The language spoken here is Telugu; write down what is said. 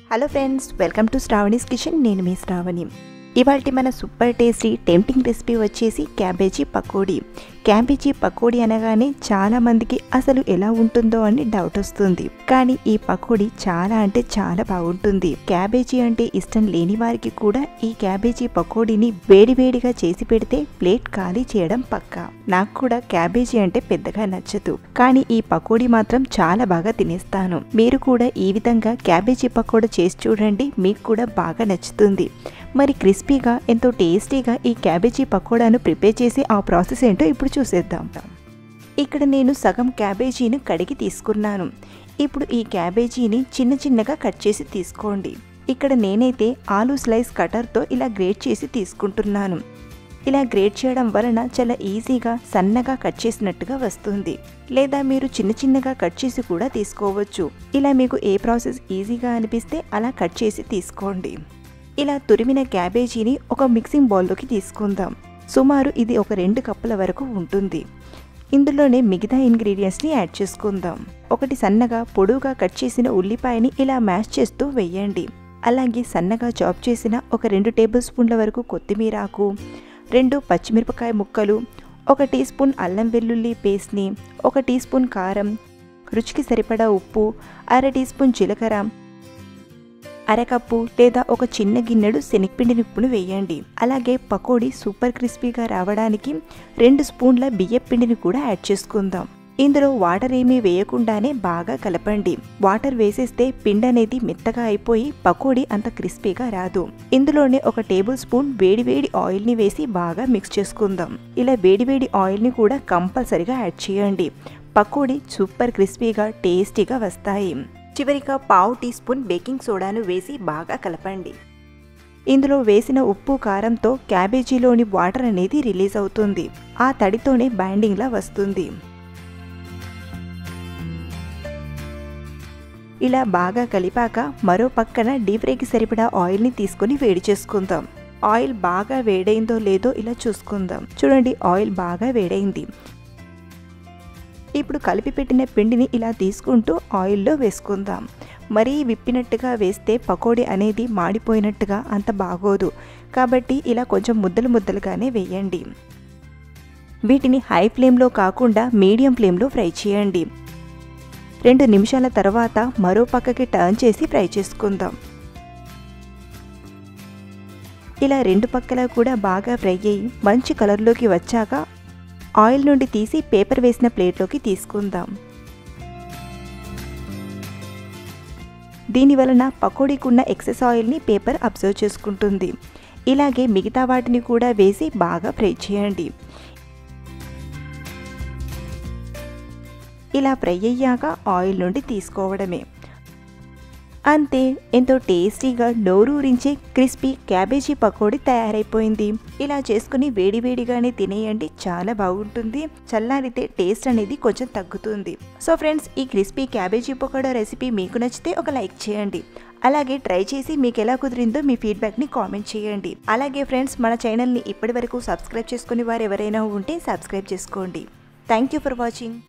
hello friends welcome to Sravani's kitchen నేను మీ శ్రావణి ఇవాళ మన సూపర్ టేస్టీ టెంప్టింగ్ రెసిపీ వచ్చేసి క్యాబేజీ పకోడీ క్యాబేజీ పకోడీ అనగానే చాలా మందికి అసలు ఎలా ఉంటుందో అని డౌట్ వస్తుంది కానీ ఈ పకోడీ చాలా అంటే చాలా బాగుంటుంది క్యాబేజీ అంటే ఇష్టం లేని వారికి కూడా ఈ క్యాబేజీ పకోడీని వేడివేడిగా చేసి పెడితే ప్లేట్ ఖాళీ చేయడం పక్కా నాకు కూడా క్యాబేజీ అంటే పెద్దగా నచ్చదు కానీ ఈ పకోడీ మాత్రం చాలా బాగా తినేస్తాను మీరు కూడా ఈ విధంగా క్యాబేజీ పకోడా చేసి చూడండి మీకు కూడా బాగా నచ్చుతుంది మరి క్రిస్పీగా ఎంతో టేస్టీగా ఈ క్యాబేజీ పకోడాను ప్రిపేర్ చేసి ఆ ప్రాసెస్ ఏంటో ఇప్పుడు చూసేద్దాం ఇక్కడ నేను సగం క్యాబేజీని కడిగి తీసుకున్నాను ఇప్పుడు ఈ క్యాబేజీని చిన్న చిన్నగా కట్ చేసి తీసుకోండి ఇక్కడ నేనైతే ఆలు స్లైస్ కటర్తో ఇలా గ్రేట్ చేసి తీసుకుంటున్నాను ఇలా గ్రేట్ చేయడం వలన చాలా ఈజీగా సన్నగా కట్ చేసినట్టుగా వస్తుంది లేదా మీరు చిన్న చిన్నగా కట్ చేసి కూడా తీసుకోవచ్చు ఇలా మీకు ఏ ప్రాసెస్ ఈజీగా అనిపిస్తే అలా కట్ చేసి తీసుకోండి ఇలా తురిమిన క్యాబేజీని ఒక మిక్సింగ్ బౌల్లోకి తీసుకుందాం సుమారు ఇది ఒక రెండు కప్పుల వరకు ఉంటుంది ఇందులోనే మిగతా ఇంగ్రీడియంట్స్ని యాడ్ చేసుకుందాం ఒకటి సన్నగా పొడువుగా కట్ చేసిన ఉల్లిపాయని ఇలా మ్యాష్ చేస్తూ వేయండి అలాగే సన్నగా చాప్ చేసిన ఒక రెండు టేబుల్ స్పూన్ల వరకు కొత్తిమీర ఆకు రెండు పచ్చిమిరపకాయ ముక్కలు ఒక టీ స్పూన్ అల్లం వెల్లుల్లి పేస్ట్ని ఒక టీ స్పూన్ కారం రుచికి సరిపడా ఉప్పు అర టీ స్పూన్ జీలకర్ర అరకప్పు లేదా ఒక చిన్న గిన్నెడు శనగపిండి నిప్పును వేయండి అలాగే పకోడీ సూపర్ క్రిస్పీగా రావడానికి రెండు స్పూన్ల బియ్యం పిండిని కూడా యాడ్ చేసుకుందాం ఇందులో వాటర్ ఏమీ వేయకుండానే బాగా కలపండి వాటర్ వేసేస్తే పిండి అనేది మెత్తగా అయిపోయి పకోడీ అంత క్రిస్పీగా రాదు ఇందులోనే ఒక టేబుల్ స్పూన్ వేడివేడి ఆయిల్ని వేసి బాగా మిక్స్ చేసుకుందాం ఇలా వేడివేడి ఆయిల్ని కూడా కంపల్సరిగా యాడ్ చేయండి పకోడీ సూపర్ క్రిస్పీగా టేస్టీగా వస్తాయి చివరిగా పావు టీ స్పూన్ బేకింగ్ సోడాను వేసి బాగా కలపండి ఇందులో వేసిన ఉప్పు కారంతో క్యాబేజీలోని వాటర్ అనేది రిలీజ్ అవుతుంది ఆ తడితోనే బైండింగ్లా వస్తుంది ఇలా బాగా కలిపాక మరో పక్కన డీప్ ఫ్రైకి సరిపడా ఆయిల్ని తీసుకొని వేడి చేసుకుందాం ఆయిల్ బాగా వేడైందో లేదో ఇలా చూసుకుందాం చూడండి ఆయిల్ బాగా వేడైంది ఇప్పుడు కలిపి పెట్టిన పిండిని ఇలా తీసుకుంటూ ఆయిల్లో వేసుకుందాం మరీ విప్పినట్టుగా వేస్తే పకోడీ అనేది మాడిపోయినట్టుగా అంత బాగోదు కాబట్టి ఇలా కొంచెం ముద్దలు ముద్దలుగానే వేయండి వీటిని హై ఫ్లేమ్లో కాకుండా మీడియం ఫ్లేమ్లో ఫ్రై చేయండి రెండు నిమిషాల తర్వాత మరో పక్కకి టర్న్ చేసి ఫ్రై చేసుకుందాం ఇలా రెండు పక్కల కూడా బాగా ఫ్రై అయ్యి మంచి కలర్లోకి వచ్చాక ఆయిల్ నుండి తీసి పేపర్ వేసిన ప్లేట్లోకి తీసుకుందాం దీని వలన పకోడీకున్న ఎక్సెస్ ఆయిల్ని పేపర్ అబ్జర్వ్ చేసుకుంటుంది ఇలాగే మిగతా వాటిని కూడా వేసి బాగా ఫ్రై చేయండి ఇలా ఫ్రై అయ్యాక ఆయిల్ నుండి తీసుకోవడమే అంతే ఎంతో టేస్టీగా నోరూరించే క్రిస్పీ క్యాబేజీ పకోడీ తయారైపోయింది ఇలా చేసుకుని వేడివేడిగానే తినేయండి చాలా బాగుంటుంది చల్లారితే టేస్ట్ అనేది కొంచెం తగ్గుతుంది సో ఫ్రెండ్స్ ఈ క్రిస్పీ క్యాబేజీ పకోడా రెసిపీ మీకు నచ్చితే ఒక లైక్ చేయండి అలాగే ట్రై చేసి మీకు ఎలా కుదిరిందో మీ ఫీడ్బ్యాక్ని కామెంట్ చేయండి అలాగే ఫ్రెండ్స్ మన ఛానల్ని ఇప్పటి వరకు సబ్స్క్రైబ్ చేసుకుని వారు ఎవరైనా ఉంటే సబ్స్క్రైబ్ చేసుకోండి థ్యాంక్ యూ ఫర్ వాచింగ్